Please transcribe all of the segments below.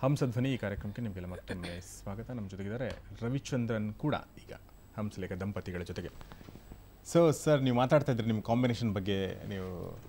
ಹಂಸಧ್ವನಿ ಈ ಕಾರ್ಯಕ್ರಮಕ್ಕೆ ನಿಮಗೆಲ್ಲ ಮತ್ತೊಮ್ಮೆ ಸ್ವಾಗತ ನಮ್ಮ ಜೊತೆಗಿದ್ದಾರೆ ರವಿಚಂದ್ರನ್ ಕೂಡ ಈಗ ಹಂಸಲೇಖ ದಂಪತಿಗಳ ಜೊತೆಗೆ ಸೊ ಸರ್ ನೀವು ಮಾತಾಡ್ತಾ ಇದ್ರಿ ನಿಮ್ಮ ಕಾಂಬಿನೇಷನ್ ಬಗ್ಗೆ ನೀವು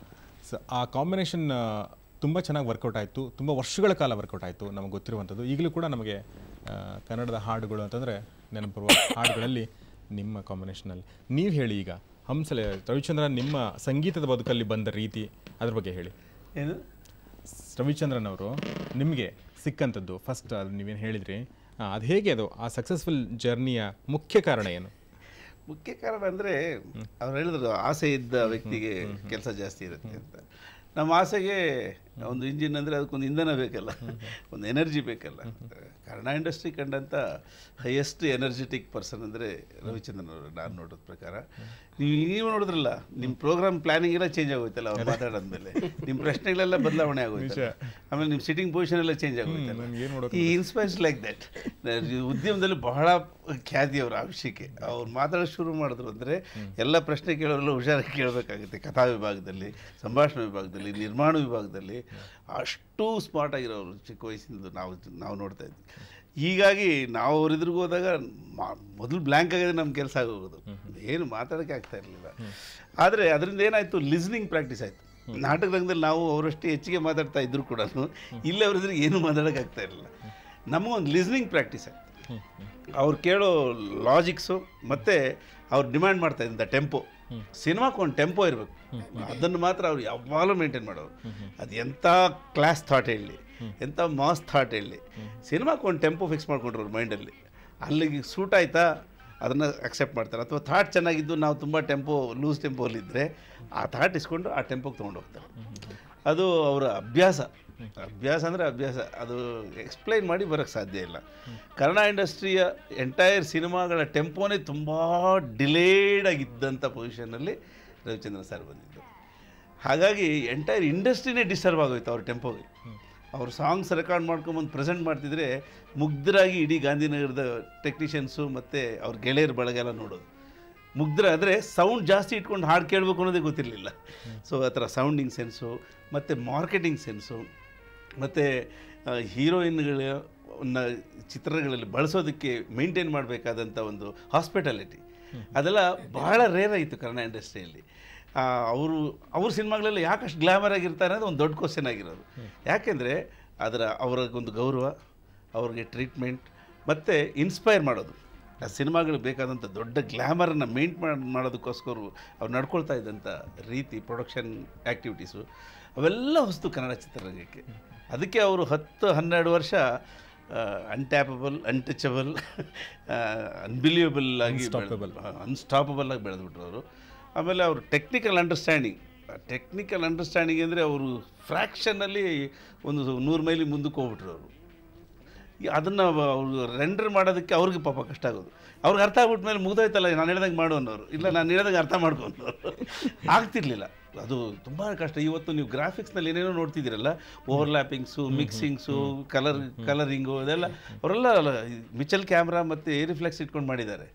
ಸ ಆ ಕಾಂಬಿನೇಷನ್ ತುಂಬ ಚೆನ್ನಾಗಿ ವರ್ಕೌಟ್ ಆಯಿತು ತುಂಬ ವರ್ಷಗಳ ಕಾಲ ವರ್ಕೌಟ್ ಆಯಿತು ನಮಗೆ ಗೊತ್ತಿರುವಂಥದ್ದು ಈಗಲೂ ಕೂಡ ನಮಗೆ ಆ, ಕನ್ನಡದ ಹಾಡುಗಳು ಅಂತಂದರೆ ನೆನಪು ಬರುವ ಹಾಡುಗಳಲ್ಲಿ ನಿಮ್ಮ ಕಾಂಬಿನೇಷನಲ್ಲಿ ನೀವು ಹೇಳಿ ಈಗ ಹಂಸಲೆ ರವಿಚಂದ್ರನ್ ನಿಮ್ಮ ಸಂಗೀತದ ಬದುಕಲ್ಲಿ ಬಂದ ರೀತಿ ಅದ್ರ ಬಗ್ಗೆ ಹೇಳಿ ಏನು ರವಿಚಂದ್ರನ್ ಅವರು ನಿಮಗೆ ಸಿಕ್ಕಂಥದ್ದು ಫಸ್ಟ್ ಅದು ನೀವೇನು ಹೇಳಿದ್ರಿ ಅದು ಹೇಗೆ ಅದು ಆ ಸಕ್ಸಸ್ಫುಲ್ ಜರ್ನಿಯ ಮುಖ್ಯ ಕಾರಣ ಏನು ಮುಖ್ಯ ಕಾರಣ ಅಂದರೆ ಅವ್ರು ಹೇಳಿದ್ರು ಆಸೆ ಇದ್ದ ವ್ಯಕ್ತಿಗೆ ಕೆಲಸ ಜಾಸ್ತಿ ಇರುತ್ತೆ ಅಂತ ನಮ್ಮ ಆಸೆಗೆ ಒಂದು ಇಂಜಿನ್ ಅಂದರೆ ಅದಕ್ಕೊಂದು ಇಂಧನ ಬೇಕಲ್ಲ ಒಂದು ಎನರ್ಜಿ ಬೇಕಲ್ಲ ಕನ್ನಡ ಇಂಡಸ್ಟ್ರಿ ಕಂಡಂಥ ಹೈಯೆಸ್ಟ್ ಎನರ್ಜೆಟಿಕ್ ಪರ್ಸನ್ ಅಂದರೆ ರವಿಚಂದ್ರನ್ ಅವರು ನಾನು ನೋಡೋದ ಪ್ರಕಾರ ನೀವು ನೀವು ನೋಡಿದ್ರಲ್ಲ ನಿಮ್ಮ ಪ್ರೋಗ್ರಾಮ್ ಪ್ಲಾನಿಂಗ್ ಎಲ್ಲ ಚೇಂಜ್ ಆಗೋಯ್ತಲ್ಲ ಅವ್ರು ಮಾತಾಡೋದ್ಮೇಲೆ ನಿಮ್ಮ ಪ್ರಶ್ನೆಗಳೆಲ್ಲ ಬದಲಾವಣೆ ಆಗೋಯ್ತಲ್ಲ ಆಮೇಲೆ ನಿಮ್ಮ ಸಿಟ್ಟಿಂಗ್ ಪೊಸಿಷನ್ ಎಲ್ಲ ಚೇಂಜ್ ಆಗೋಯ್ತಲ್ಲ ನನ್ಗೆ ಏನು ನೋಡೋಕೆ ಈ ಇನ್ಸ್ಪೈರ್ಸ್ ಲೈಕ್ ದಟ್ ಉದ್ಯಮದಲ್ಲಿ ಬಹಳ ಖ್ಯಾತಿ ಅವರ ಆ ವಿಷಯಕ್ಕೆ ಅವ್ರು ಮಾತಾಡೋದು ಶುರು ಮಾಡಿದ್ರು ಅಂದರೆ ಎಲ್ಲ ಪ್ರಶ್ನೆ ಕೇಳೋರೆಲ್ಲ ಹುಷಾರಾಗಿ ಕೇಳಬೇಕಾಗುತ್ತೆ ಕಥಾ ವಿಭಾಗದಲ್ಲಿ ಸಂಭಾಷಣೆ ವಿಭಾಗದಲ್ಲಿ ನಿರ್ಮಾಣ ವಿಭಾಗದಲ್ಲಿ ಅಷ್ಟು ಸ್ಮಾರ್ಟ್ ಆಗಿರೋರು ಚಿಕ್ಕ ವಯಸ್ಸಿಂದ ನಾವು ನಾವು ನೋಡ್ತಾ ಇದ್ವಿ ಹೀಗಾಗಿ ನಾವು ಅವ್ರ ಎದುರಿಗೆ ಹೋದಾಗ ಮಾ- ಮೊದಲು ಬ್ಲ್ಯಾಂಕ್ ಆಗಿದೆ ನಮ್ಮ ಕೆಲಸ ಆಗೋದು ಏನು ಮಾತಾಡೋಕ್ಕೆ ಆಗ್ತಾ ಇರಲಿಲ್ಲ ಆದರೆ ಅದರಿಂದ ಏನಾಯಿತು ಲಿಸ್ನಿಂಗ್ ಪ್ರಾಕ್ಟೀಸ್ ಆಯಿತು ನಾಟಕ ರಂಗದಲ್ಲಿ ನಾವು ಅವರಷ್ಟು ಹೆಚ್ಚಿಗೆ ಮಾತಾಡ್ತಾ ಇದ್ರು ಕೂಡ ಇಲ್ಲಿ ಅವ್ರ ಎದುರಿಗೆ ಏನು ಮಾತಾಡೋಕೆ ಆಗ್ತಾ ಇರಲಿಲ್ಲ ನಮಗೊಂದು ಲಿಸ್ನಿಂಗ್ ಪ್ರಾಕ್ಟೀಸ್ ಆಯಿತು ಅವ್ರು ಕೇಳೋ ಲಾಜಿಕ್ಸು ಮತ್ತು ಅವ್ರು ಡಿಮ್ಯಾಂಡ್ ಮಾಡ್ತಾ ಇದ್ದಂಥ ಟೆಂಪೋ ಸಿನಿಮಾಕ್ಕೆ ಒಂದು ಟೆಂಪೋ ಇರಬೇಕು ಅದನ್ನು ಮಾತ್ರ ಅವ್ರು ಯಾವಾಗಲೂ ಮೇಂಟೈನ್ ಮಾಡೋರು ಅದು ಎಂಥ ಕ್ಲಾಸ್ ಥಾಟ್ ಹೇಳಲಿ ಎಂಥ ಮಾಸ್ ಥಾಟ್ ಹೇಳಲಿ ಸಿನಿಮಾಕ್ಕೆ ಒಂದು ಟೆಂಪೋ ಫಿಕ್ಸ್ ಮಾಡ್ಕೊಂಡ್ರು ಅವ್ರ ಮೈಂಡಲ್ಲಿ ಅಲ್ಲಿಗೆ ಸೂಟ್ ಆಯ್ತಾ ಅದನ್ನು ಅಕ್ಸೆಪ್ಟ್ ಮಾಡ್ತಾರೆ ಅಥವಾ ಥಾಟ್ ಚೆನ್ನಾಗಿದ್ದು ನಾವು ತುಂಬ ಟೆಂಪೋ ಲೂಸ್ ಟೆಂಪೋಲಿದ್ದರೆ ಆ ಥಾಟ್ ಇಸ್ಕೊಂಡು ಆ ಟೆಂಪೋಗೆ ತೊಗೊಂಡು ಹೋಗ್ತಾರೆ ಅದು ಅವರ ಅಭ್ಯಾಸ ಅಭ್ಯಾಸ ಅಂದರೆ ಅಭ್ಯಾಸ ಅದು ಎಕ್ಸ್ಪ್ಲೈನ್ ಮಾಡಿ ಬರೋಕ್ಕೆ ಸಾಧ್ಯ ಇಲ್ಲ ಕನ್ನಡ ಇಂಡಸ್ಟ್ರಿಯ ಎಂಟೈರ್ ಸಿನಿಮಾಗಳ ಟೆಂಪೋನೇ ತುಂಬ ಡಿಲೇಡ್ ಆಗಿದ್ದಂಥ ಪೊಸಿಷನ್ನಲ್ಲಿ ರವಿಚಂದ್ರನ್ ಸರ್ ಬಂದಿದ್ದು ಹಾಗಾಗಿ ಎಂಟೈರ್ ಇಂಡಸ್ಟ್ರಿನೇ ಡಿಸ್ಟರ್ಬ್ ಆಗೋಯ್ತು ಅವ್ರ ಟೆಂಪೋಗೆ ಅವ್ರ ಸಾಂಗ್ಸ್ ರೆಕಾರ್ಡ್ ಮಾಡ್ಕೊಂಬಂದು ಪ್ರೆಸೆಂಟ್ ಮಾಡ್ತಿದ್ರೆ ಮುಗ್ಧರಾಗಿ ಇಡೀ ಗಾಂಧಿನಗರದ ಟೆಕ್ನಿಷಿಯನ್ಸು ಮತ್ತು ಅವ್ರ ಗೆಳೆಯರ ಬಳಗೆಲ್ಲ ನೋಡೋದು ಮುಗ್ಧರ ಅಂದರೆ ಸೌಂಡ್ ಜಾಸ್ತಿ ಇಟ್ಕೊಂಡು ಹಾಡು ಕೇಳಬೇಕು ಅನ್ನೋದೇ ಗೊತ್ತಿರಲಿಲ್ಲ ಸೊ ಆ ಥರ ಸೌಂಡಿಂಗ್ ಸೆನ್ಸು ಮತ್ತು ಮಾರ್ಕೆಟಿಂಗ್ ಸೆನ್ಸು ಮತ್ತು ಹೀರೋಯಿನ್ಗಳ ಚಿತ್ರಗಳಲ್ಲಿ ಬಳಸೋದಕ್ಕೆ ಮೇಂಟೈನ್ ಮಾಡಬೇಕಾದಂಥ ಒಂದು ಹಾಸ್ಪಿಟಾಲಿಟಿ ಅದೆಲ್ಲ ಬಹಳ ರೇರ್ ಆಯಿತು ಕನ್ನಡ ಇಂಡಸ್ಟ್ರಿಯಲ್ಲಿ ಅವರು ಅವ್ರ ಸಿನಿಮಾಗಳೆಲ್ಲ ಯಾಕಷ್ಟು ಗ್ಲಾಮರ್ ಆಗಿರ್ತಾರೆ ಅನ್ನೋದು ಒಂದು ದೊಡ್ಡ ಕ್ವಶನ್ ಆಗಿರೋದು ಯಾಕೆಂದರೆ ಅದರ ಅವ್ರಿಗೊಂದು ಗೌರವ ಅವ್ರಿಗೆ ಟ್ರೀಟ್ಮೆಂಟ್ ಮತ್ತು ಇನ್ಸ್ಪೈರ್ ಮಾಡೋದು ಆ ಸಿನಿಮಾಗಳಿಗೆ ಬೇಕಾದಂಥ ದೊಡ್ಡ ಗ್ಲ್ಯಾಮರನ್ನು ಮೇಂಟ್ ಮಾಡೋದಕ್ಕೋಸ್ಕರ ಅವ್ರು ನಡ್ಕೊಳ್ತಾ ಇದ್ದಂಥ ರೀತಿ ಪ್ರೊಡಕ್ಷನ್ ಆ್ಯಕ್ಟಿವಿಟೀಸು ಅವೆಲ್ಲ ಹೊಸ್ತು ಕನ್ನಡ ಚಿತ್ರರಂಗಕ್ಕೆ ಅದಕ್ಕೆ ಅವರು ಹತ್ತು ಹನ್ನೆರಡು ವರ್ಷ ಅನ್ಟ್ಯಾಪಬಲ್ ಅನ್ಟಚಬಲ್ ಅನ್ಬಿಲಿಯಬಲ್ ಆಗಿ ಅನ್ಸ್ಟಾಪಬಲ್ ಆಗಿ ಬೆಳೆದ್ಬಿಟ್ರು ಅವರು ಆಮೇಲೆ ಅವರು ಟೆಕ್ನಿಕಲ್ ಅಂಡರ್ಸ್ಟ್ಯಾಂಡಿಂಗ್ ಟೆಕ್ನಿಕಲ್ ಅಂಡರ್ಸ್ಟ್ಯಾಂಡಿಂಗ್ ಅಂದರೆ ಅವರು ಫ್ರ್ಯಾಕ್ಷನಲ್ಲಿ ಒಂದು ನೂರು ಮೈಲಿ ಮುಂದಕ್ಕೆ ಹೋಗ್ಬಿಟ್ರು ಅವರು ಅದನ್ನು ಅವರು ರೆಂಡರ್ ಮಾಡೋದಕ್ಕೆ ಅವ್ರಿಗೆ ಪಾಪ ಕಷ್ಟ ಆಗೋದು ಅವ್ರಿಗೆ ಅರ್ಥ ಆಗ್ಬಿಟ್ಮೇಲೆ ಮುಗ್ದೋಯ್ತಲ್ಲ ನಾನು ಹೇಳ್ದಂಗೆ ಮಾಡು ಅನ್ನೋರು ಇಲ್ಲ ನಾನು ಹೇಳ್ದಂಗೆ ಅರ್ಥ ಮಾಡ್ಕೊಂಡವ್ರು ಆಗ್ತಿರ್ಲಿಲ್ಲ ಅದು ತುಂಬ ಕಷ್ಟ ಇವತ್ತು ನೀವು ಗ್ರಾಫಿಕ್ಸ್ನಲ್ಲಿ ಏನೇನೋ ನೋಡ್ತಿದ್ದೀರಲ್ಲ ಓವರ್ಲ್ಯಾಪಿಂಗ್ಸು ಮಿಕ್ಸಿಂಗ್ಸು ಕಲರ್ ಕಲರಿಂಗು ಇದೆಲ್ಲ ಅವರೆಲ್ಲ ಮಿಚಲ್ ಕ್ಯಾಮ್ರಾ ಮತ್ತು ರಿಫ್ಲೆಕ್ಸ್ ಇಟ್ಕೊಂಡು ಮಾಡಿದ್ದಾರೆ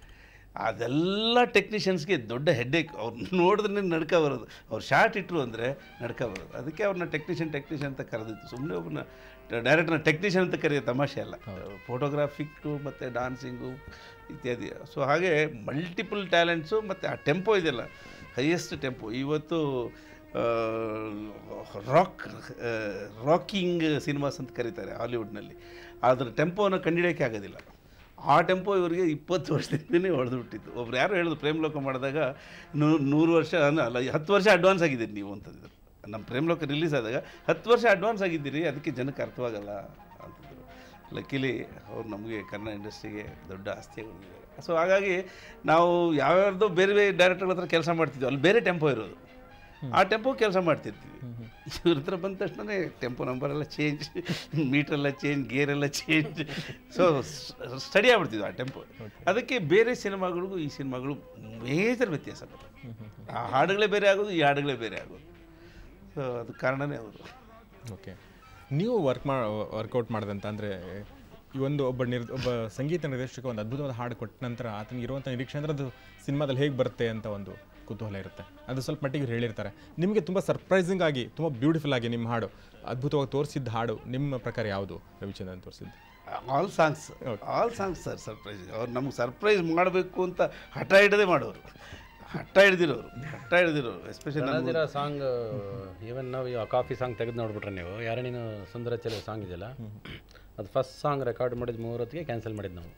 ಅದೆಲ್ಲ ಟೆಕ್ನಿಷಿಯನ್ಸ್ಗೆ ದೊಡ್ಡ ಹೆಡ್ಡೇಕ್ ಅವ್ರು ನೋಡಿದ್ರೆ ನಡ್ಕ ಬರೋದು ಅವ್ರು ಶಾರ್ಟ್ ಇಟ್ಟರು ಅಂದರೆ ನಡ್ಕ ಬರೋದು ಅದಕ್ಕೆ ಅವ್ರನ್ನ ಟೆಕ್ನಿಷಿಯನ್ ಟೆಕ್ನಿಷಿಯನ್ ಅಂತ ಕರೆದಿತ್ತು ಸುಮ್ಮನೆ ಒಬ್ಬನ ಡೈರೆಕ್ಟ್ನ ಟೆಕ್ನಿಷಿಯನ್ ಅಂತ ಕರೆಯೋ ತಮಾಷೆ ಅಲ್ಲ ಫೋಟೋಗ್ರಾಫಿಕ್ಕು ಮತ್ತು ಡಾನ್ಸಿಂಗು ಇತ್ಯಾದಿ ಸೊ ಹಾಗೆ ಮಲ್ಟಿಪಲ್ ಟ್ಯಾಲೆಂಟ್ಸು ಮತ್ತು ಆ ಟೆಂಪೋ ಇದೆಯಲ್ಲ ಹೈಯೆಸ್ಟ್ ಟೆಂಪೋ ಇವತ್ತು ರಾಕ್ ರಾಕಿಂಗ್ ಸಿನಿಮಾಸ್ ಅಂತ ಕರೀತಾರೆ ಹಾಲಿವುಡ್ನಲ್ಲಿ ಅದರ ಟೆಂಪೋನ ಕಂಡಿಡಿಯೋಕ್ಕೆ ಆಗೋದಿಲ್ಲ ಆ ಟೆಂಪೋ ಇವರಿಗೆ ಇಪ್ಪತ್ತು ವರ್ಷದಿಂದನೇ ಹೊಡೆದು ಬಿಟ್ಟಿತ್ತು ಒಬ್ರು ಯಾರು ಹೇಳಿದ್ರು ಪ್ರೇಮ್ಲೋಕ ಮಾಡಿದಾಗ ನೂ- ನೂರು ವರ್ಷ ಅಲ್ಲ ಅಲ್ಲ, ಹತ್ತು ವರ್ಷ ಅಡ್ವಾನ್ಸ್ ಆಗಿದ್ದೀರಿ ನೀವು ಅಂತಂದಿದ್ರು ನಮ್ಮ ಪ್ರೇಮ್ಲೋಕ ರಿಲೀಸ್ ಆದಾಗ ಹತ್ತು ವರ್ಷ ಅಡ್ವಾನ್ಸ್ ಆಗಿದ್ದೀರಿ ಅದಕ್ಕೆ ಜನಕ್ಕೆ ಅರ್ಥವಾಗಲ್ಲ ಅಂತಂದರು ಲಕ್ಕಿಲಿ ಅವ್ರು ನಮಗೆ ಕನ್ನಡ ಇಂಡಸ್ಟ್ರಿಗೆ ದೊಡ್ಡ ಆಸ್ತಿಯಾಗಿದ್ದಾರೆ ಸೊ ಹಾಗಾಗಿ ನಾವು ಯಾವ್ಯಾವ್ದೋ ಬೇರೆ ಬೇರೆ ಡೈರೆಕ್ಟರ್ಗಳ ಹತ್ರ ಕೆಲಸ ಮಾಡ್ತಿದ್ವಿ ಅಲ್ಲಿ ಬೇರೆ ಟೆಂಪೋ ಇರೋದು ಆ ಟೆಂಪೋ ಕೆಲಸ ಮಾಡ್ತಿರ್ತೀವಿ ಇವ್ರ ಹತ್ರ ಬಂದ ತಕ್ಷಣ ಟೆಂಪೋ ನಂಬರ್ ಎಲ್ಲ ಚೇಂಜ್ ಮೀಟರ್ ಎಲ್ಲ ಚೇಂಜ್ ಗೇರ್ ಎಲ್ಲ ಚೇಂಜ್ ಸೊ ಸ್ಟಡಿ ಆಗ್ಬಿಡ್ತಿದ್ವಿ ಆ ಟೆಂಪೋ ಅದಕ್ಕೆ ಬೇರೆ ಸಿನಿಮಾಗಳಿಗೂ ಈ ಸಿನಿಮಾಗಳು ಮೇಜರ್ ವ್ಯತ್ಯಾಸ ಬರುತ್ತೆ ಆ ಹಾಡುಗಳೇ ಬೇರೆ ಆಗೋದು ಈ ಹಾಡುಗಳೇ ಬೇರೆ ಆಗೋದು ಸೊ ಅದು ಕಾರಣನೇ ಅವರು ಓಕೆ ನೀವು ವರ್ಕ್ ಮಾ ವರ್ಕೌಟ್ ಮಾಡಿದಂತ ಅಂದರೆ ಈ ಒಂದು ಒಬ್ಬ ನಿರ್ ಒಬ್ಬ ಸಂಗೀತ ನಿರ್ದೇಶಕ ಒಂದು ಅದ್ಭುತವಾದ ಹಾಡು ಕೊಟ್ಟ ನಂತರ ಆತನಿಗೆ ಇರುವಂಥ ನಿರೀಕ್ಷೆ ಅಂದರೆ ಅದು ಸಿನಿಮಾದಲ್ಲಿ ಹೇಗೆ ಬರುತ್ತೆ ಅಂತ ಒಂದು ಕುತೂಹಲ ಇರುತ್ತೆ ಅದು ಸ್ವಲ್ಪ ಮಟ್ಟಿಗೆ ಹೇಳಿರ್ತಾರೆ ನಿಮಗೆ ತುಂಬ ಸರ್ಪ್ರೈಸಿಂಗ್ ಆಗಿ ತುಂಬ ಬ್ಯೂಟಿಫುಲ್ ಆಗಿ ನಿಮ್ಮ ಹಾಡು ಅದ್ಭುತವಾಗಿ ತೋರಿಸಿದ್ದ ಹಾಡು ನಿಮ್ಮ ಪ್ರಕಾರ ಯಾವುದು ರವಿಚಂದ್ರನ್ ತೋರಿಸಿದ್ದು all songs all songs sir surprise ಅವ್ರು ನಮ್ಗೆ ಸರ್ಪ್ರೈಸ್ ಮಾಡಬೇಕು ಅಂತ ಹಠ ಹಿಡದೆ ಮಾಡೋರು ಹಠ ಹಿಡ್ದಿರೋರು ಹಠ ಹಿಡ್ದಿರೋರು ಎಸ್ಪೆಷಲಿ ನಮ್ಮ ರಣಧೀರ ಸಾಂಗ್ ಈವನ್ ನಾವು ಆ ಕಾಫಿ ಸಾಂಗ್ ತೆಗೆದು ನೋಡ್ಬಿಟ್ರೆ ನೀವು ಯಾರೇ ನೀನು ಸುಂದರ ಚೆಲುವೆ ಸಾಂಗ್ ಇದೆಯಲ್ಲ ಅದು ಫಸ್ಟ್ ಸಾಂಗ್ ರೆಕಾರ್ಡ್ ಮಾಡಿದ ಮೂರೊತ್ತಿಗೆ ಕ್ಯಾನ್ಸಲ್ ಮಾಡಿದ್ದು ನಾವು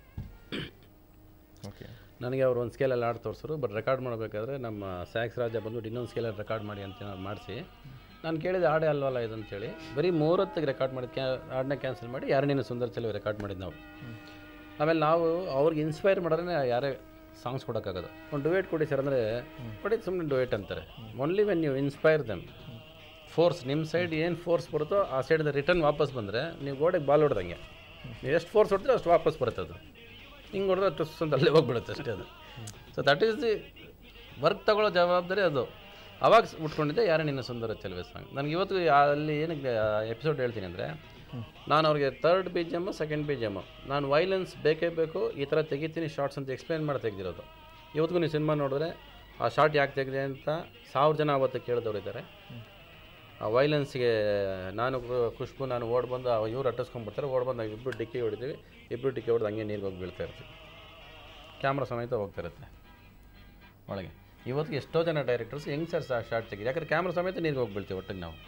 ಓಕೆ ನನಗೆ ಅವ್ರು ಒಂದು ಸ್ಕೇಲಲ್ಲಿ ಆಡ್ ತೋರಿಸಿದ್ರು ಬಟ್ ರೆಕಾರ್ಡ್ ಮಾಡಬೇಕಾದ್ರೆ ನಮ್ಮ ಸ್ಯಾಕ್ಸ್ ರಾಜ ಬಂದ್ಬಿಟ್ಟು ಇನ್ನೊಂದು ಸ್ಕೇಲಲ್ಲಿ ರೆಕಾರ್ಡ್ ಮಾಡಿ ಅಂತ ಮಾಡಿಸಿ ನಾನು ಕೇಳಿದ ಹಾಡೇ ಅಲ್ವಲ್ಲ ಇದು ಅಂತೇಳಿ ಬರೀ ಮೂರೊತ್ತಿಗೆ ರೆಕಾರ್ಡ್ ಮಾಡಿದ ಕ್ಯಾ ಹಾಡನ್ನ ಕ್ಯಾನ್ಸಲ್ ಮಾಡಿ ಯಾರನೇನು ಸುಂದರ ಚೆಲುವೆ ರೆಕಾರ್ಡ್ ಮಾಡಿದ್ದು ನಾವು ಆಮೇಲೆ ನಾವು ಅವ್ರಿಗೆ ಇನ್ಸ್ಪೈರ್ ಮಾಡೋದೇ ಯಾರೇ ಸಾಂಗ್ಸ್ ಕೊಡೋಕ್ಕಾಗೋದು ಒಂದು ಡುವೇಟ್ ಕೊಡಿ ಸರ್ ಅಂದರೆ ಕೊಡಿ ಸುಮ್ಮನೆ ಡುವೇಟ್ ಅಂತಾರೆ only when you inspire them force ನಿಮ್ಮ ಸೈಡ್ ಏನು ಫೋರ್ಸ್ ಬರುತ್ತೋ ಆ ಸೈಡಿಂದ ರಿಟರ್ನ್ ವಾಪಸ್ ಬಂದರೆ ನೀವು ಗೋಡೆಗೆ ಬಾಲ್ ಹೊಡೆದಂಗೆ ನೀವು ಎಷ್ಟು ಫೋರ್ಸ್ ಹೊಡ್ತೀರೋ ಅಷ್ಟು ವಾಪಸ್ ಬರುತ್ತೆ ಅದು ಹಿಂಗೆ ಹೊಡೆದ್ರೆ ಟುಸ್ ಅಂತ ಅಲ್ಲೇ ಹೋಗ್ಬಿಡುತ್ತೆ ಅಷ್ಟೇ ಅದು so that is the work ತಗೊಳ್ಳೋ ಜವಾಬ್ದಾರಿ ಅದು ಅವಾಗ ಉಟ್ಕೊಂಡಿದ್ದೆ ಯಾರೇ ನಿನ್ನ ಸುಂದರ ಚೆಲುವೆ ಸಾಂಗ್ ನನಗೆ ಇವತ್ತು ಅಲ್ಲಿ ಏನಕ್ಕೆ ಎಪಿಸೋಡ್ ಹೇಳ್ತೀನಿ ಅಂದರೆ ನಾನು ಅವ್ರಿಗೆ third B G M second B G M ನಾನು ವೈಲೆನ್ಸ್ ಬೇಕೇ ಬೇಕು ಈ ಥರ ತೆಗಿತೀನಿ ಶಾರ್ಟ್ಸ್ ಅಂತ ಎಕ್ಸ್ಪ್ಲೇನ್ ಮಾಡಿ ತೆಗೆದಿರೋದು ಇವತ್ತಿಗೂ ನೀವು ಸಿನಿಮಾ ನೋಡಿದ್ರೆ ಆ ಶಾರ್ಟ್ ಯಾಕೆ ತೆಗೆದೆ ಅಂತ ಸಾವಿರ ಜನ ಅವತ್ತು ಕೇಳಿದವರು ಇದ್ದಾರೆ ಆ ವೈಲೆನ್ಸ್ಗೆ ನಾನು ಕು- ಖುಷ್ಬು ನಾನು ಓಡ್ ಬಂದು ಇವ್ರು ಅಟ್ಟಿಸ್ಕೊಂಡ್ಬಿಡ್ತಾರೆ ಓಡ್ ಬಂದು ಇಬ್ಬರು ಡಿಕ್ಕಿ ಹೊಡಿತೀವಿ ಇಬ್ಬರು ಡಿಕ್ಕಿ ಹೊಡೆದು ಹಂಗೆ ನೀರಿಗೆ ಹೋಗಿ ಬೀಳ್ತಾ ಇರ್ತೀವಿ ಕ್ಯಾಮ್ರಾ ಸಮೇತ ಹೋಗ್ತಾ ಇರುತ್ತೆ ಒಳಗೆ ಇವತ್ತಿಗೆ ಎಷ್ಟೋ ಜನ ಡೈರೆಕ್ಟರ್ಸ್ ಹೆಂಗೆ ಸರ್ ಶಾರ್ಟ್ ತೆಗಿದೆ ಯಾಕಂದ್ರೆ ಕ್ಯಾಮ್ರಾ ಸಮೇತ ನೀರಿಗೆ ಹೋಗಿ ಬೀಳ್ತೀವಿ ಒಟ್ಟಿಗೆ ನಾವು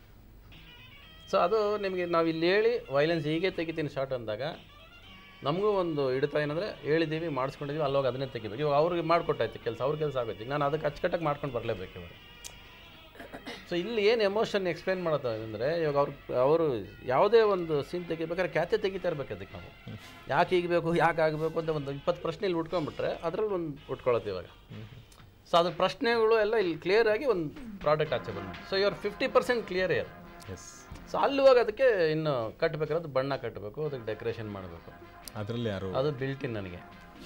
ಸೊ ಅದು ನಿಮಗೆ ನಾವು ಇಲ್ಲಿ ಹೇಳಿ ವೈಲೆನ್ಸ್ ಹೀಗೆ ತೆಗಿತೀನಿ ಶಾರ್ಟ್ ಅಂದಾಗ ನಮಗೂ ಒಂದು ಹಿಡಿತ ಏನಂದರೆ ಹೇಳಿದ್ದೀವಿ ಮಾಡಿಸ್ಕೊಂಡಿದ್ದೀವಿ ಅಲ್ಲೋಗಿ ಅದನ್ನೇ ತೆಗಿಬೇಕು ಇವಾಗ ಅವ್ರಿಗೆ ಮಾಡಿಕೊಟ್ಟಾಯ್ತು ಕೆಲಸ ಅವ್ರ ಕೆಲಸ ಆಗೋಯ್ತು ಈಗ ನಾನು ಅದಕ್ಕೆ ಅಚ್ಚುಕಟ್ಟಾಗಿ ಮಾಡ್ಕೊಂಡು ಬರಲೇಬೇಕು ಇವಾಗ ಸೊ ಇಲ್ಲಿ ಏನು ಎಮೋಷನ್ ಎಕ್ಸ್ಪ್ಲೇನ್ ಮಾಡೋದು ಅಂದರೆ ಇವಾಗ ಅವ್ರು ಅವರು ಯಾವುದೇ ಒಂದು ಸೀನ್ ತೆಗಿಬೇಕಾದ್ರೆ ಕ್ಯಾತೆ ತೆಗಿತಾ ಇರ್ಬೇಕು ಅದಕ್ಕೆ ನಾವು ಯಾಕೆ ಹೀಗಬೇಕು ಯಾಕೆ ಆಗಬೇಕು ಅಂತ ಒಂದು ಇಪ್ಪತ್ತು ಪ್ರಶ್ನೆ ಇಲ್ಲಿ ಉಟ್ಕೊಂಡ್ಬಿಟ್ರೆ ಅದರಲ್ಲಿ ಒಂದು ಉಟ್ಕೊಳ್ಳುತ್ತೆ ಇವಾಗ ಸೊ ಅದ್ರ ಪ್ರಶ್ನೆಗಳು ಎಲ್ಲ ಇಲ್ಲಿ ಕ್ಲಿಯರ್ ಆಗಿ ಒಂದು ಪ್ರಾಡಕ್ಟ್ ಆಚೆ ಬಂದು ಸೊ ಇವ್ರ fifty percent clear year yes so ಅಲ್ಲಿವಾಗ ಅದಕ್ಕೆ ಇನ್ನು ಕಟ್ಟಬೇಕಾದ್ರೆ ಬಣ್ಣ ಕಟ್ಟಬೇಕು ಅದಕ್ಕೆ ಡೆಕೋರೇಷನ್ ಮಾಡಬೇಕು ಅದರಲ್ಲಿ ಯಾರು ಅದು ಬಿಲ್ಟಿನ್ ನನಗೆ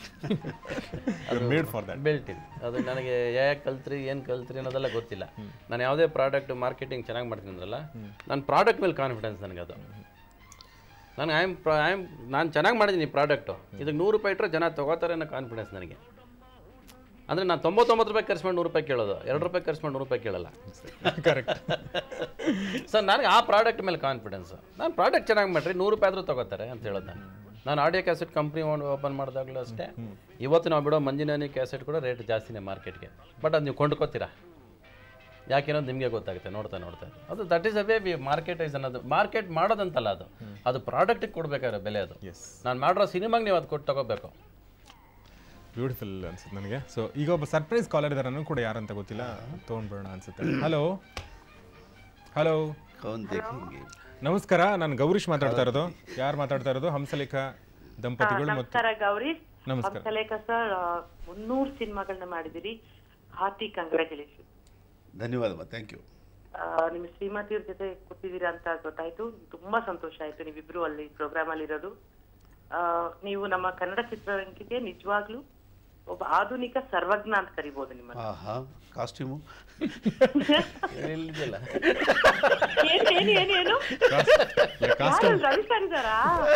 ಮೇಡ್ ಫಾರ್ ದ್ಯಾಟ್ ಬೆಲ್ಟಿನ್ ಅದು ನನಗೆ ಯಾಕೆ ಕಲ್ತ್ರಿ ಏನು ಕಲ್ತ್ರಿ ಅನ್ನೋದೆಲ್ಲ ಗೊತ್ತಿಲ್ಲ ನಾನು ಯಾವುದೇ ಪ್ರಾಡಕ್ಟ್ ಮಾರ್ಕೆಟಿಂಗ್ ಚೆನ್ನಾಗಿ ಮಾಡ್ತೀನಿ ಅಂದ್ರಲ್ಲ ನನ್ನ ಪ್ರಾಡಕ್ಟ್ ಮೇಲೆ ಕಾನ್ಫಿಡೆನ್ಸ್ ನನಗೆ ಅದು ನಾನು ಐ ಆಮ್ ಐ ಆಮ್ ನಾನು ಚೆನ್ನಾಗಿ ಮಾಡಿದ್ದೀನಿ ಪ್ರಾಡಕ್ಟು ಇದಕ್ಕೆ ನೂರು ರೂಪಾಯಿ ಇಟ್ಟರೆ ಜನ ತೊಗೋತಾರೆ ಅನ್ನೋ ಕಾನ್ಫಿಡೆನ್ಸ್ ನನಗೆ ಅಂದರೆ ನಾನು ತೊಂಬತ್ತೊಂಬತ್ತು ರೂಪಾಯಿ ಖರ್ಚು ಮಾಡಿ ನೂರು ರೂಪಾಯಿ ಕೇಳೋದು ಎರಡು ರೂಪಾಯಿ ಖರ್ಚು ಮಾಡಿ ನೂರು ರೂಪಾಯಿ ಕೇಳಲ್ಲ ಕರೆಕ್ಟ್ ಸರ್ ನನಗೆ ಆ ಪ್ರಾಡಕ್ಟ್ ಮೇಲೆ ಕಾನ್ಫಿಡೆನ್ಸ್ ನಾನು ಪ್ರಾಡಕ್ಟ್ ಚೆನ್ನಾಗಿ ಮಾಡ್ರಿ ನೂರು ರೂಪಾಯಿ ಆದರೂ ತೊಗೋತಾರೆ ಅಂತ ಹೇಳೋದು ನಾನು ನಾನು ಆಡಿಯೋ ಕ್ಯಾಸೆಟ್ ಕಂಪ್ನಿ ಓಪನ್ ಮಾಡಿದಾಗಲೂ ಅಷ್ಟೇ ಇವತ್ತು ನಾವು ಬಿಡೋ ಮಂಜಿನಾನಿ ಕ್ಯಾಸೆಟ್ ಕೂಡ ರೇಟ್ ಜಾಸ್ತಿನೇ ಮಾರ್ಕೆಟ್ಗೆ ಬಟ್ ಅದು ನೀವು ಕೊಂಡ್ಕೋತೀರಾ ಯಾಕೆನ್ನೋದು ನಿಮಗೆ ಗೊತ್ತಾಗುತ್ತೆ ನೋಡ್ತಾ ನೋಡ್ತಾ ಅದು that is a way we market is ಅನ್ನೋದು ಮಾರ್ಕೆಟ್ ಮಾಡೋದಂತಲ್ಲ ಅದು ಅದು ಪ್ರಾಡಕ್ಟಿಗೆ ಕೊಡಬೇಕಾದ್ರೆ ಬೆಲೆ ಅದು ಎಸ್ ನಾನು ಮಾಡಿರೋ ಸಿನಿಮಾಗೆ ನೀವು ಅದು ಕೊಟ್ಟು ತಗೋಬೇಕು ಬ್ಯೂಟಿಫುಲ್ ಅನ್ಸುತ್ತೆ ನನಗೆ ಸೊ ಈಗ ಒಬ್ಬ ಸರ್ಪ್ರೈಸ್ ಕಾಲರ್ ಇದ್ದಾರೆ ನನಗೂ ಕೂಡ ಯಾರಂತ ಗೊತ್ತಿಲ್ಲ ತೊಗೊಂಡ್ಬಿಡೋಣ ಅನ್ಸುತ್ತೆ ಹಲೋ ಹಲೋ ಕೌನ್ ದೇಖೆಂಗೆ ನಮಸ್ಕಾರ ನಾನು ಗೌರೀಶ್ ಮಾತಾಡ್ತಾ ಇರೋದು ಯಾರು ಮಾತಾಡ್ತಾ ಇರೋದು ಹಂಸಲೇಖ ದಂಪತಿಗಳು ಮತ್ತು ನಮಸ್ಕಾರ ಗೌರಿ ನಮಸ್ಕಾರ. ಹಂಸಲೇಖ ಸರ್ ಮುನ್ನೂರು ಸಿನಿಮಾಗಳನ್ನ ಮಾಡಿದಿರಿ ಹಾರ್ಟಿ ಕಂಗ್ರ್ಯಾಚುಲೇಷನ್ ಧನ್ಯವಾದಮ್ಮ ಥ್ಯಾಂಕ್ ಯು ನಿಮ್ಮ ಶ್ರೀಮತಿಯವ್ರ ಜೊತೆ ಕೂತಿದ್ದೀರಾ ಅಂತ ಗೊತ್ತಾಯ್ತು ತುಂಬಾ ಸಂತೋಷ ಆಯ್ತು ನೀವಿಬ್ರು ಅಲ್ಲಿ ಪ್ರೋಗ್ರಾಮ್ ಅಲ್ಲಿ ಇರೋದು ಆ, ನೀವು ನಮ್ಮ ಕನ್ನಡ ಚಿತ್ರರಂಗಕ್ಕೆ ನಿಜವಾಗ್ಲೂ ಒಬ್ಬ ಆಧುನಿಕ ಸರ್ವಜ್ಞ ಅಂತ ಕರಿಬಹುದು ನಿಮ್ಮ ಆಹಾ ಕಾಸ್ಟ್ಯೂಮು ಇಲ್ಲಿದೆಯಲ್ಲ ಏನು ಏನು ಏನು ಏನು ಕಾಸ್ಟ್ಯೂಮ್ ಯಾರು ರವಿ ಸರ್ ಇದಾರಾ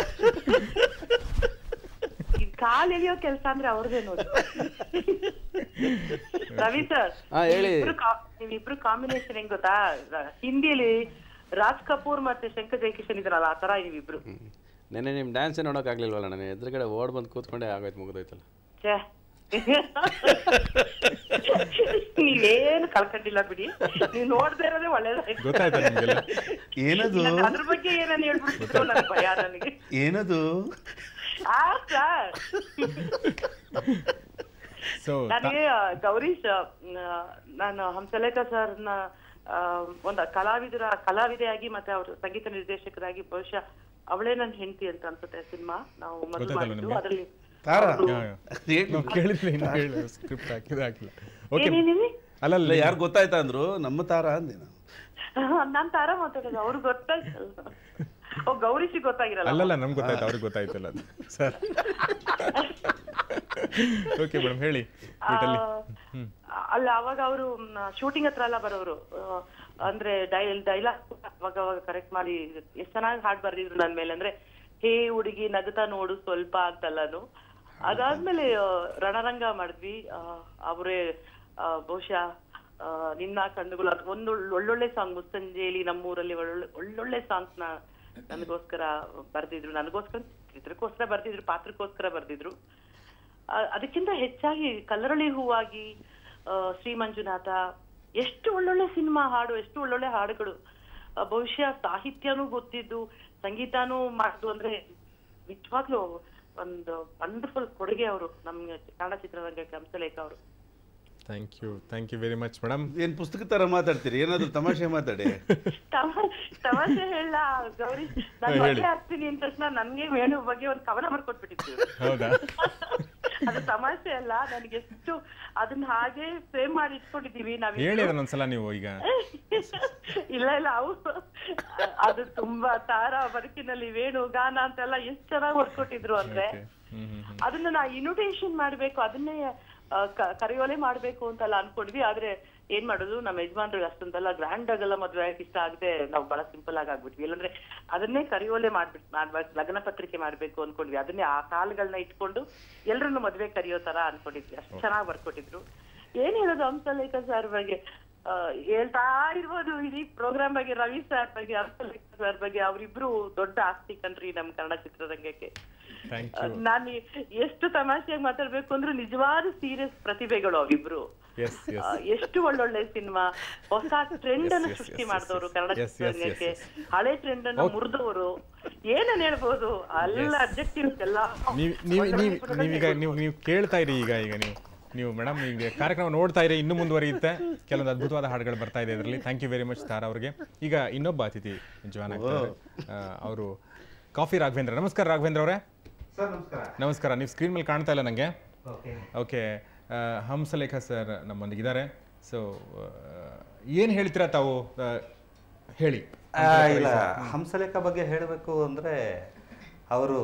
ಈ ಕಾಲ್ ಎಳಿಯೋ ಕೆಲಸ ಅಂದ್ರೆ ಅವ್ರದೇ ನೋಡಿ ರವಿ ಸರ್ ಹಾ, ಹೇಳಿ. ನೀವಿಬ್ರು ಕಾಂಬಿನೇಷನ್ ಹೆಂಗ್ ಗೊತ್ತಾ ರ- ಹಿಂದಿಯಲ್ಲಿ ರಾಜ್ ಕಪೂರ್ ಮತ್ತೆ ಶಂಕರ್ ಜಯಕಿಶನ್ ಇದ್ರಲ್ಲ ಆ ತರ ನೀವಿಬ್ರು ನೆನ್ನೆ ನಿಮ್ಮ ಡ್ಯಾನ್ಸೇ ನೋಡೋಕ್ಕಾಗಲಿಲ್ವಲ್ಲ ನಾನು ಎದುರುಗಡೆ ಓಡ್ ಬಂದು ಕೂತ್ಕೊಂಡೆ ಆಗೋಯ್ತು ಮುಗಿದೋಯ್ತಲ್ಲ ಛೇ ನೀವೇನು ಕಳ್ಕೊಂಡಿಲ್ಲ ಬಿಡಿ ನೀವ್ ನೋಡ್ದೇ ಇರೋದೇ ಒಳ್ಳೇದಾಯ್ತು ಗೊತ್ತಾಯ್ತಾ ನಿಮಗೆಲ್ಲ ಏನದು ನನ್ಗೆ ಅದ್ರ ಬಗ್ಗೆ ಏನನ್ನ ಹೇಳ್ಬಿಡ್ತಿತ್ತು ನನ್ ಭಯ ನನಗೆ ಏನದು ಆ ಸರ್ ಸೊ ನನಗೆ ಆ, ಗೌರೀಶ್ ಆ, ನಾನು ಹಂಸಲೇಖ ಸರ್ನ ಆ, ಒಂದು ಕಲಾವಿದರ ಕಲಾವಿದೆಯಾಗಿ ಮತ್ತೆ ಅವ್ರ ಸಂಗೀತ ನಿರ್ದೇಶಕರಾಗಿ ಬಹುಶಃ ಅವಳೇ ನನ್ನ ಹೆಂಡತಿ ಅಂತ ಅನ್ಸುತ್ತೆ ಸಿನಿಮಾ ನಾವು ಮೊದಲು ಗೊತ್ತಾಯ್ತಲ್ಲ ಮಾಡಿದ್ದು ನಿಮ್ಗೆ? ಅದರಲ್ಲಿ ತಾರಾ ಹೇಳಿ ನಾವು ಕೇಳಿದ್ರೆ ಇನ್ನು ಹೇಳಿ ಸ್ಕ್ರಿಪ್ಟ್ ಹಾಕಿದ್ರೆ ಹಾಕಿಲ್ಲ ಓಕೆ ಏನೇನಿವಿ ಅಲ್ಲಲ್ಲ ಅಲ್ಲ ಯಾರು ಗೊತ್ತಾಯ್ತಾ ಅಂದ್ರು ನಮ್ಮ ತಾರಾ ಅಂದೆ ನಾನು ನಾನ್ ತಾರ ಮಾತಾಡೋದು ಅವ್ರಿಗೆ ಗೊತ್ತಾಯ್ತಲ್ಲ ಓ ಗೌರೀಶಿಗೆ ಗೊತ್ತಾಗಿರಲ್ಲ ಅಲ್ಲಲ್ಲ ನಮ್ಗೆ ಗೊತ್ತಾಯ್ತು ಅವ್ರಿಗೆ ಗೊತ್ತಾಯ್ತಲ್ಲ ಅದು ಸರ್ ಓಕೆ ಮೇಡಮ್ ಹೇಳಿ ಟ್ವೀಟಲ್ಲಿ ಆ, ಅಲ್ಲ ಅವಾಗ ಅವರು ಶೂಟಿಂಗ್ ಹತ್ರ ಎಲ್ಲ ಬರೋರು ಆ, ಅಂದ್ರೆ ಡೈಲ್ ಡೈಲಾಗ್ ಅವಾಗ ಅವಾಗ ಕರೆಕ್ಟ್ ಮಾಡಿ ಎಷ್ಟ್ ಚೆನ್ನಾಗಿ ಹಾಡ್ ಬರ್ದಿದ್ರು ನನ್ ಮೇಲೆ ಅಂದ್ರೆ ಹೇ ಹುಡುಗಿ ನಗತಾ ನೋಡು ಸ್ವಲ್ಪ ಅಂತಲ್ಲನು ಅದಾದ್ಮೇಲೆ ಆ, ರಣರಂಗ ಮಾಡಿದ್ವಿ ಆ, ಅವ್ರೇ ಆ, ಬಹುಶಃ ಆ, ನಿನ್ನ ಕಣ್ಣುಗಳು ಅದು ಒಂದು ಒಳ್ಳೊಳ್ಳೆ ಸಾಂಗ್ ಮುಸ್ಸಂಜೆಯಲ್ಲಿ ನಮ್ಮೂರಲ್ಲಿ ಒಳ್ಳೊಳ್ಳೆ ಒಳ್ಳೊಳ್ಳೆ ಸಾಂಗ್ಸ್ ನ ನನಗೋಸ್ಕರ ಬರ್ದಿದ್ರು ನನಗೋಸ್ಕರ ಚಿತ್ರಕ್ಕೋಸ್ಕರ ಬರ್ದಿದ್ರು ಪಾತ್ರಕ್ಕೋಸ್ಕರ ಬರ್ದಿದ್ರು ಆ, ಅದಕ್ಕಿಂತ ಹೆಚ್ಚಾಗಿ ಕಲ್ಲರಳಿ ಹೂವಾಗಿ ಆ, ಶ್ರೀ ಮಂಜುನಾಥ ಎಷ್ಟು ಒಳ್ಳೊಳ್ಳೆ ಸಿನಿಮಾ ಹಾಡು ಎಷ್ಟು ಒಳ್ಳೊಳ್ಳೆ ಹಾಡುಗಳು ಆ, ಬಹುಶಃ ಸಾಹಿತ್ಯನೂ ಗೊತ್ತಿದ್ದು ಸಂಗೀತನೂ ಮಾಡುದು ಅಂದ್ರೆ ನಿಜವಾಗ್ಲೂ ಒಂದು ವಂಡರ್ಫುಲ್ ಕೊಡುಗೆ ಅವರು ನಮ್ಗೆ ಕನ್ನಡ ಚಿತ್ರರಂಗಕ್ಕೆ ಹಂಸಲೇಖ ಅವರು thank you thank you very much madam ಏನ್ ಪುಸ್ತಕ ತರ ಮಾತಾಡ್ತೀರಿ ಏನಾದ್ರು ತಮಾಷೆ ಮಾತಾಡಿ ತಮಾ- ತಮಾಷೆ ಹೇಳ ಗೌರಿ ನಾನು ಹೇಳಿ. ಮದುವೆ ಆಗ್ತೀನಿ ಅಂದ ತಕ್ಷಣ ನನ್ಗೆ ವೇಣು ಬಗ್ಗೆ ಒಂದು ಕವನ ಬರ್ಕೊಟ್ಬಿಟ್ಟಿದ್ರು ಹೌದಾ ಅದು ತಮಾಷೆ ಅಲ್ಲ ನನಗೆ ಎಷ್ಟು ಅದನ್ನ ಹಾಗೆ ಫ್ರೇಮ್ ಮಾಡಿ ಇಟ್ಕೊಂಡಿದೀವಿ ನಾವ್ ಹೇಳಿ ಅದನ್ನೊಂದ್ಸಲ ನೀವು ಈಗ ಇಲ್ಲ ಇಲ್ಲ ಅವು ಅದು ತುಂಬಾ ತಾರ ಬದುಕಿನಲ್ಲಿ ವೇಣು ಗಾನ ಅಂತೆಲ್ಲ ಎಷ್ಟು ಚೆನ್ನಾಗಿ ಬರ್ಕೊಟ್ಟಿದ್ರು ಅಂದ್ರೆ Okay. ಹ್ಮ್ ಹ್ಮ್ ಹ್ಮ್. ಅದನ್ನ ನಾ ಇನ್ವಿಟೇಷನ್ ಮಾಡ್ಬೇಕು ಅದನ್ನೇ ಆ, ಕ- ಕರೆಯೋಲೆ ಮಾಡ್ಬೇಕು ಅಂತೆಲ್ಲ ಅನ್ಕೊಂಡ್ವಿ ಆದ್ರೆ ಏನ್ ಮಾಡೋದು ನಮ್ಮ ಯಜಮಾನ್ರಿಗೆ ಅಷ್ಟೊಂದೆಲ್ಲ ಗ್ರ್ಯಾಂಡ್ ಆಗೆಲ್ಲ ಮದ್ವೆ ಆಗಕ್ಕೆ ಇಷ್ಟ ಆಗದೆ ನಾವು ಬಹಳ ಸಿಂಪಲ್ ಆಗಿ ಆಗ್ಬಿಟ್ವಿ ಇಲ್ಲಾಂದ್ರೆ ಅದನ್ನೇ ಕರೆಯೋಲೆ ಮಾಡ್ಬಿಟ್ ಮಾಡ್ಬೇಕು ಲಗ್ನ ಪತ್ರಿಕೆ ಮಾಡ್ಬೇಕು ಅನ್ಕೊಂಡ್ವಿ ಅದನ್ನೇ ಆ ಕಾಲ್ಗಳನ್ನ ಇಟ್ಕೊಂಡು ಎಲ್ರನ್ನು ಮದ್ವೆ ಕರೆಯೋ ತರ ಅನ್ಕೊಂಡಿದ್ವಿ ಅಷ್ಟು ಚೆನ್ನಾಗಿ ಬರ್ಕೊಟ್ಟಿದ್ರು ಏನ್ ಹೇಳೋದು ಹಂಸಲೇಖ ಸರ್ ಬಗ್ಗೆ ಆ, ಹೇಳ್ತಾ ಇರ್ಬೋದು ಇಡೀ ಪ್ರೋಗ್ರಾಮ್ ಬಗ್ಗೆ ರವಿ ಸರ್ ಬಗ್ಗೆ ಹಂಸಲೇಖ ಸರ್ ಬಗ್ಗೆ ಅವರಿಬ್ರು ದೊಡ್ಡ ಆಸ್ತಿ ಕಣ್ರಿ ನಮ್ ಕನ್ನಡ ಚಿತ್ರರಂಗಕ್ಕೆ ಥ್ಯಾಂಕ್ ಯು ನಾನು ಎಷ್ಟು ತಮಾಷೆಯಾಗಿ ಮಾತಾಡ್ಬೇಕು ಅಂದ್ರೆ ನಿಜವಾದ ಸೀರಿಯಸ್ ಪ್ರತಿಭೆಗಳು ಅವಿಬ್ರು ಎಸ್ ಆ, ಎಸ್ ಎಷ್ಟು ಒಳ್ಳೊಳ್ಳೆ ಸಿನಿಮಾ ಹೊಸ ಟ್ರೆಂಡ್ ಅನ್ನು Yes, yes, ಸೃಷ್ಟಿ yes, ಮಾಡಿದವರು yes, ಕನ್ನಡ yes, yes, ಚಿತ್ರರಂಗಕ್ಕೆ yes, yes. ಹಳೆ ಟ್ರೆಂಡ್ ಅನ್ನು Okay. ಮುರಿದವರು ಏನನ್ನ ಹೇಳ್ಬೋದು ಎಲ್ಲ Yes. ಅಬ್ಜೆಕ್ಟಿವ್ಸ್ ಎಲ್ಲ ನೀವು ನೀವು ಒಳ್ಳೊಳ್ಳೆ ನೀವು ಪುಸ್ತಕದಲ್ಲಿ ನೀವೀಗ ನೀವು ನೀವು ಕೇಳ್ತಾ ಇರಿ ಈಗ ಈಗ ನೀವು ನೀವು ಮೇಡಮ್ ಈಗ ಕಾರ್ಯಕ್ರಮ ನೋಡ್ತಾ ಇರಿ ಇನ್ನೂ ಮುಂದುವರಿಯುತ್ತೆ ಕೆಲವೊಂದು ಅದ್ಭುತವಾದ ಹಾಡುಗಳು ಬರ್ತಾ ಇದೆ ಇದರಲ್ಲಿ thank you very much Tara ಅವರಿಗೆ ಈಗ ಇನ್ನೊಬ್ಬ ಅತಿಥಿ ಜಾಯ್ನ್ ಆಗ್ತಾರೆ ಅವರು ಕಾಫಿ ರಾಘವೇಂದ್ರ ನಮಸ್ಕಾರ ರಾಘವೇಂದ್ರ ಅವರೇ ಸರ್ ನಮಸ್ಕಾರ ನಮಸ್ಕಾರ ನೀವು ಸ್ಕ್ರೀನ್ ಮೇಲೆ ಕಾಣ್ತಾ ಇಲ್ಲ ನನಗೆ ಓಕೆ ಓಕೆ ಹಂಸಲೇಖ ಸರ್ ನಮ್ಮೊಂದಿಗಿದ್ದಾರೆ ಸೊ ಏನು ಹೇಳ್ತೀರಾ ತಾವು ಆ, ಹೇಳಿ ಇಲ್ಲ ಹಂಸಲೇಖ ಬಗ್ಗೆ ಹೇಳಬೇಕು ಅಂದರೆ ಅವರು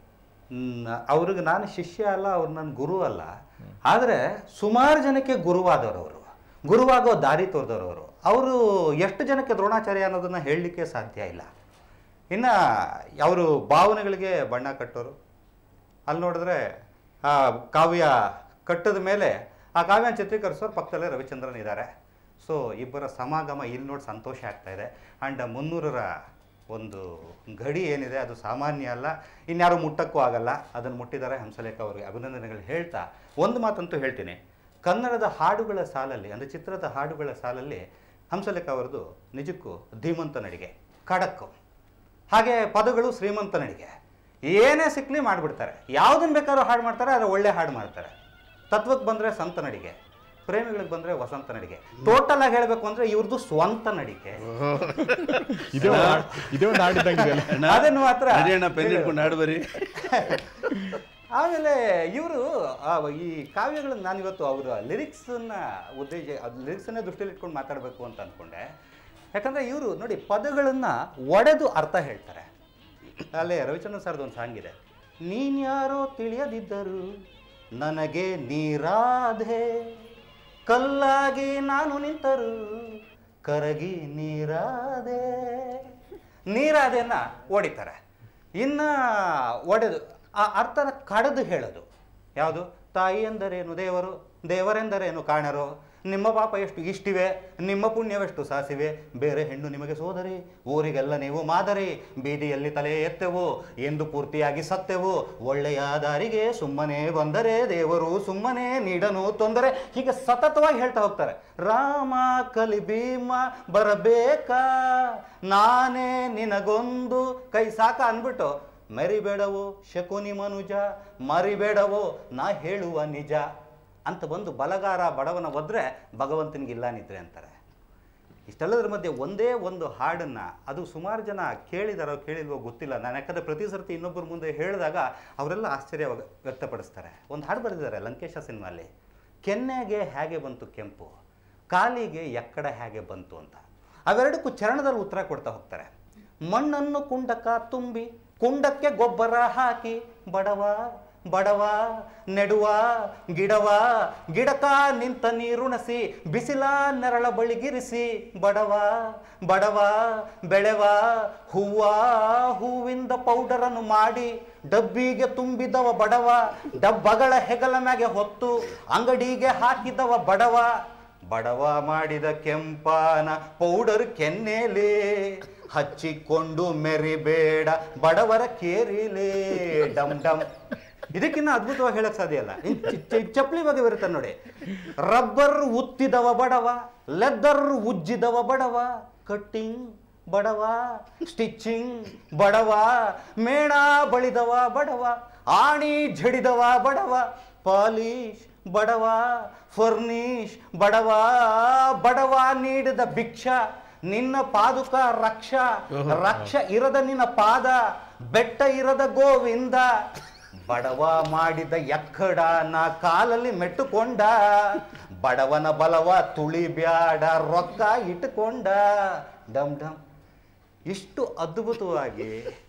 ಅವ್ರಿಗೆ ನಾನು ಶಿಷ್ಯ ಅಲ್ಲ ಅವ್ರು ನನ್ನ ಗುರು ಅಲ್ಲ ಆದರೆ ಸುಮಾರು ಜನಕ್ಕೆ ಗುರುವಾದವರು ಅವರು ಗುರುವಾಗೋ ದಾರಿ ತೋರಿದವರು ಅವರು ಅವರು ಎಷ್ಟು ಜನಕ್ಕೆ ದ್ರೋಣಾಚಾರ್ಯ ಅನ್ನೋದನ್ನು ಹೇಳಲಿಕ್ಕೆ ಸಾಧ್ಯ ಇಲ್ಲ ಇನ್ನು ಅವರು ಭಾವನೆಗಳಿಗೆ ಬಣ್ಣ ಕಟ್ಟೋರು ಅಲ್ಲಿ ನೋಡಿದ್ರೆ ಆ ಕಾವ್ಯ ಕಟ್ಟದ ಮೇಲೆ ಆ ಕಾವ್ಯನ ಚಿತ್ರೀಕರಿಸೋರು ಪಕ್ಕದಲ್ಲೇ ರವಿಚಂದ್ರನ್ ಇದ್ದಾರೆ ಸೊ ಇಬ್ಬರ ಸಮಾಗಮ ಇಲ್ಲಿ ನೋಡಿ ಸಂತೋಷ ಆಗ್ತಾ ಇದೆ ಆ್ಯಂಡ್ ಮುನ್ನೂರರ ಒಂದು ಗಡಿ ಏನಿದೆ ಅದು ಸಾಮಾನ್ಯ ಅಲ್ಲ ಇನ್ಯಾರು ಮುಟ್ಟಕ್ಕೂ ಆಗಲ್ಲ ಅದನ್ನು ಮುಟ್ಟಿದ್ದಾರೆ ಹಂಸಲೇಖ ಅವರಿಗೆ ಅಭಿನಂದನೆಗಳು ಹೇಳ್ತಾ ಒಂದು ಮಾತಂತೂ ಹೇಳ್ತೀನಿ ಕನ್ನಡದ ಹಾಡುಗಳ ಸಾಲಲ್ಲಿ ಅಂದರೆ ಚಿತ್ರದ ಹಾಡುಗಳ ಸಾಲಲ್ಲಿ ಹಂಸಲೇಖ ಅವರದು ನಿಜಕ್ಕೂ ಧೀಮಂತ ನಡಿಗೆ ಖಡಕ್ಕು ಹಾಗೆ ಪದಗಳು ಶ್ರೀಮಂತ ನಡಿಗೆ ಏನೇ ಸಿಕ್ಲಿ ಮಾಡಿಬಿಡ್ತಾರೆ ಯಾವುದನ್ನು ಬೇಕಾದ್ರೂ ಹಾಡು ಮಾಡ್ತಾರೆ ಆದರೆ ಒಳ್ಳೆ ಹಾಡು ಮಾಡ್ತಾರೆ ತತ್ವಕ್ಕೆ ಬಂದರೆ ಸಂತ ನಡಿಗೆ ಪ್ರೇಮಿಗಳಿಗೆ ಬಂದರೆ ವಸಂತ ನಡಿಗೆ ಟೋಟಲ್ ಆಗಿ ಹೇಳಬೇಕು ಅಂದರೆ ಇವ್ರದ್ದು ಸ್ವಂತ ನಡಿಗೆ ಇದೇ ಒಂದು ಹಾಡ್- ಇದೇ ಒಂದು ಹಾಡಿದ್ದಂಗಿದೆ ಅಲ್ಲ? ಅದನ್ನು ಮಾತ್ರ ನಡಿಯಣ್ಣ ಪೆನ್ ಹಿಡ್ಕೊಂಡು ಹಾಡು ಬರಿ ಆಮೇಲೆ ಇವರು ಈ ಕಾವ್ಯಗಳನ್ನ ನಾನಿವತ್ತು ಅವರ ಲಿರಿಕ್ಸನ್ನ ಉದ್ದೇಶ ಅದು ಲಿರಿಕ್ಸನ್ನೇ ದೃಷ್ಟಿಯಲ್ಲಿ ಇಟ್ಕೊಂಡು ಮಾತಾಡಬೇಕು ಅಂತ ಅಂದ್ಕೊಂಡೆ ಯಾಕಂದರೆ ಇವರು ನೋಡಿ ಪದಗಳನ್ನು ಒಡೆದು ಅರ್ಥ ಹೇಳ್ತಾರೆ ಅಲ್ಲೇ ರವಿಚಂದ್ರನ್ ಸರ್ದು ಒಂದು ಸಾಂಗ್ ಇದೆ ನೀನ್ಯಾರೋ ತಿಳಿಯದಿದ್ದರು ನನಗೆ ನೀರಾಧೆ ಕಲ್ಲಾಗಿ ನಾನು ನಿಂತರು ಕರಗಿ ನೀರಾದೆ ನೀರಾದೆಯನ್ನ ಓಡಿತಾರೆ ಇನ್ನು ಒಡೆದು ಆ ಅರ್ಥನ ಕಡೆದು ಹೇಳೋದು ಯಾವುದು ತಾಯಿ ಎಂದರೇನು ದೇವರು ದೇವರೆಂದರೇನು ಕಾಣರು ನಿಮ್ಮ ಪಾಪ ಎಷ್ಟು ಇಷ್ಟಿವೆ ನಿಮ್ಮ ಪುಣ್ಯವೆಷ್ಟು ಸಾಸಿವೆ ಬೇರೆ ಹೆಣ್ಣು ನಿಮಗೆ ಸೋದರಿ ಊರಿಗೆಲ್ಲ ನೀವು ಮಾದರಿ ಬೀದಿಯಲ್ಲಿ ತಲೆ ಎತ್ತೆವು ಎಂದು ಪೂರ್ತಿಯಾಗಿ ಸತ್ತೆವು ಒಳ್ಳೆಯ ದಾರಿಗೆ ಸುಮ್ಮನೆ ಬಂದರೆ ದೇವರು ಸುಮ್ಮನೆ ನೀಡನು ತೊಂದರೆ ಹೀಗೆ ಸತತವಾಗಿ ಹೇಳ್ತಾ ಹೋಗ್ತಾರೆ ರಾಮ ಕಲಿ ಭೀಮ ಬರಬೇಕಾ ನಾನೇ ನಿನಗೊಂದು ಕೈ ಸಾಕ ಅಂದ್ಬಿಟ್ಟು ಮರಿಬೇಡವೋ ಶಕುನಿ ಮನುಜ ಮರಿಬೇಡವೋ ನಾ ಹೇಳುವ ನಿಜ ಅಂತ ಬಂದು ಬಲಗಾರ ಬಡವನ ಒದ್ರೆ ಭಗವಂತನಿಗಿಲ್ಲ ನಿದ್ರೆ ಅಂತಾರೆ ಇಷ್ಟೆಲ್ಲದರ ಮಧ್ಯೆ ಒಂದೇ ಒಂದು ಹಾಡನ್ನು ಅದು ಸುಮಾರು ಜನ ಕೇಳಿದಾರೋ ಕೇಳಿಲ್ವೋ ಗೊತ್ತಿಲ್ಲ ನಾನು ಯಾಕಂದರೆ ಪ್ರತಿ ಸರ್ತಿ ಇನ್ನೊಬ್ಬರ ಮುಂದೆ ಹೇಳಿದಾಗ ಅವರೆಲ್ಲ ಆಶ್ಚರ್ಯ ವ್ಯ- ವ್ಯಕ್ತಪಡಿಸ್ತಾರೆ ಒಂದು ಹಾಡು ಬರೆದಿದ್ದಾರೆ ಲಂಕೇಶ ಸಿನಿಮಾಲಿ ಕೆನ್ನೆಗೆ ಹೇಗೆ ಬಂತು ಕೆಂಪು ಕಾಲಿಗೆ ಎಕ್ಕಡ ಹೇಗೆ ಬಂತು ಅಂತ ಅವೆರಡಕ್ಕೂ ಚರಣದಲ್ಲಿ ಉತ್ತರ ಕೊಡ್ತಾ ಹೋಗ್ತಾರೆ ಮಣ್ಣನ್ನು ಕುಂಡಕ್ಕ ತುಂಬಿ ಕುಂಡಕ್ಕೆ ಗೊಬ್ಬರ ಹಾಕಿ ಬಡವ ಬಡವ ನೆಡುವ ಗಿಡವ ಗಿಡಕ ನಿಂತ ನೀರುಣಸಿ ಬಿಸಿಲ ನೆರಳ ಬಳಿಗಿರಿಸಿ ಬಡವ ಬಡವ ಬೆಳೆವ ಹೂವ ಹೂವಿಂದ ಪೌಡರನ್ನು ಮಾಡಿ ಡಬ್ಬಿಗೆ ತುಂಬಿದವ ಬಡವ ಡಬ್ಬಗಳ ಹೆಗಲ ಮ್ಯಾಗೆ ಹೊತ್ತು ಅಂಗಡಿಗೆ ಹಾಕಿದವ ಬಡವ ಬಡವ ಮಾಡಿದ ಕೆಂಪಾನ ಪೌಡರ್ ಕೆನ್ನೆಲೆ ಹಚ್ಚಿಕೊಂಡು ಮೆರಿಬೇಡ ಬಡವರ ಕೇರಿಲೇ ಡಮ್ ಡಮ್ ಇದಕ್ಕಿನ್ನ ಅದ್ಭುತವಾಗಿ ಹೇಳಕ್ ಸಾಧ್ಯ ಇಲ್ಲ ಇನ್ ಚಿ- ಚಿ- ಚಪ್ಲಿ ಬಗ್ಗೆ ಬರುತ್ತೆ ನೋಡಿ ರಬ್ಬರ್ ಉತ್ತಿದವ ಬಡವ ಲೆದರ್ ಉಜ್ಜಿದವ ಬಡವ ಕಟ್ಟಿಂಗ್ ಬಡವ ಸ್ಟಿಚಿಂಗ್ ಬಡವ ಮೇಣ ಬಳಿದವ ಬಡವ ಆಣಿ ಜಡಿದವ ಬಡವ ಪಾಲಿಶ್ ಬಡವ ಫರ್ನಿಶ್ ಬಡವ ಬಡವ ನೀಡಿದ ಭಿಕ್ಷ ನಿನ್ನ ಪಾದುಕ ರಕ್ಷ ರಕ್ಷ ಇರದ ನಿನ್ನ ಪಾದ ಬೆಟ್ಟ ಇರದ ಗೋವಿಂದ ಬಡವ ಮಾಡಿದ ಎಕ್ಕಡ ನಾ ಕಾಲಲ್ಲಿ ಮೆಟ್ಟುಕೊಂಡ ಬಡವನ ಬಲವ ತುಳಿಬ್ಯಾಡ ರೊಕ್ಕ ಇಟ್ಟುಕೊಂಡ ಡಮ್ ಡಮ್ ಇಷ್ಟು ಅದ್ಭುತವಾಗಿ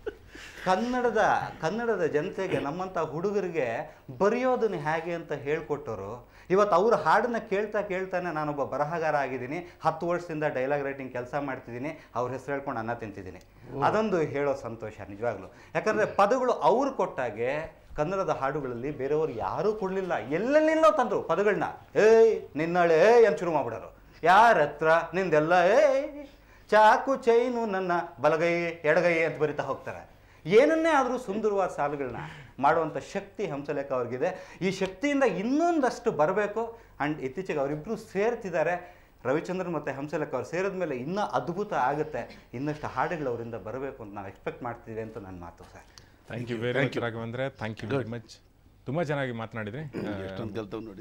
ಕನ್ನಡದ ಕನ್ನಡದ ಜನತೆಗೆ ನಮ್ಮಂಥ ಹುಡುಗರಿಗೆ ಬರೆಯೋದನ್ನ ಹೇಗೆ ಅಂತ ಹೇಳ್ಕೊಟ್ಟರು ಇವತ್ತು ಅವ್ರ ಹಾಡನ್ನ ಕೇಳ್ತಾ ಕೇಳ್ತಾನೆ ನಾನೊಬ್ಬ ಬರಹಗಾರ ಆಗಿದ್ದೀನಿ ಹತ್ತು ವರ್ಷದಿಂದ ಡೈಲಾಗ್ ರೈಟಿಂಗ್ ಕೆಲಸ ಮಾಡ್ತಿದ್ದೀನಿ ಅವ್ರ ಹೆಸರು ಹೇಳ್ಕೊಂಡು ಅನ್ನ ತಿಂತಿದ್ದೀನಿ ಅದೊಂದು ಹೇಳೋ ಸಂತೋಷ ನಿಜವಾಗ್ಲೂ ಯಾಕಂದರೆ ಪದಗಳು ಅವ್ರು ಕೊಟ್ಟಾಗೆ ಕನ್ನಡದ ಹಾಡುಗಳಲ್ಲಿ ಬೇರೆಯವರು ಯಾರೂ ಕೊಡಲಿಲ್ಲ ಎಲ್ಲೆಲ್ಲಿಲ್ಲೋ ತಂದರು ಪದಗಳನ್ನ ಏಯ್ ನಿನ್ನಳೆ ಏಯ್ ಅಂತ ಶುರು ಮಾಡ್ಬಿಡೋರು ಯಾರ ಹತ್ರ ನಿಂದೆಲ್ಲ ಏಯ್ ಚಾಕು ಚೈನು ನನ್ನ ಬಲಗೈ ಎಡಗೈ ಅಂತ ಬರಿತಾ ಹೋಗ್ತಾರೆ ಏನನ್ನೇ ಆದರೂ ಸುಂದರವಾದ ಸಾಲುಗಳನ್ನ ಮಾಡುವಂಥ ಶಕ್ತಿ ಹಂಸಲೇಖ ಅವ್ರಿಗಿದೆ ಈ ಶಕ್ತಿಯಿಂದ ಇನ್ನೊಂದಷ್ಟು ಬರಬೇಕು ಆ್ಯಂಡ್ ಇತ್ತೀಚೆಗೆ ಅವರಿಬ್ಬರು ಸೇರ್ತಿದ್ದಾರೆ ರವಿಚಂದ್ರನ್ ಮತ್ತು ಹಂಸಲೇಖ ಅವ್ರು ಸೇರಿದ ಮೇಲೆ ಇನ್ನೂ ಅದ್ಭುತ ಆಗುತ್ತೆ ಇನ್ನಷ್ಟು ಹಾಡುಗಳು ಅವರಿಂದ ಬರಬೇಕು ಅಂತ ನಾವು ಎಕ್ಸ್ಪೆಕ್ಟ್ ಮಾಡ್ತಿದ್ದೀವಿ ಅಂತ ನನ್ನ ಮಾತು sir thank you very much Raghavendra thank you very much ತುಂಬ ಚೆನ್ನಾಗಿ ಮಾತನಾಡಿದ್ರಿ ಎಷ್ಟೊಂದು ಕಲ್ತವ್ ನೋಡಿ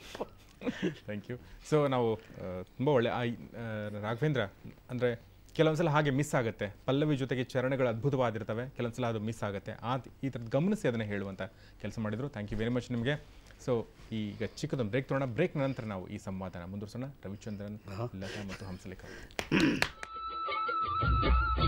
ಥ್ಯಾಂಕ್ ಯು ಸೊ ನಾವು ತುಂಬ ಒಳ್ಳೆ ಆ, ಆ, ರಾಘವೇಂದ್ರ ಅಂದರೆ ಕೆಲವೊಂದ್ಸಲ ಹಾಗೆ ಮಿಸ್ ಆಗುತ್ತೆ ಪಲ್ಲವಿ ಜೊತೆಗೆ ಚರಣಗಳು ಅದ್ಭುತವಾಗಿರ್ತವೆ ಕೆಲವೊಂದ್ಸಲ ಅದು ಮಿಸ್ ಆಗುತ್ತೆ ಆ ಈ ಥರದ್ದು ಗಮನಿಸಿ ಅದನ್ನು ಹೇಳುವಂಥ ಕೆಲಸ ಮಾಡಿದರು ಥ್ಯಾಂಕ್ ಯು ವೆರಿ ಮಚ್ ನಿಮಗೆ ಸೊ ಈಗ ಚಿಕ್ಕದೊಂದು ಬ್ರೇಕ್ ತೊಗೊಳ್ಳೋಣ ಬ್ರೇಕ್ ನಂತರ ನಾವು ಈ ಸಂವಾದನ ಮುಂದುವರ್ಸೋಣ ರವಿಚಂದ್ರನ್ ಲತಾ ಮತ್ತು ಹಂಸಲೇಖ ಅವರು.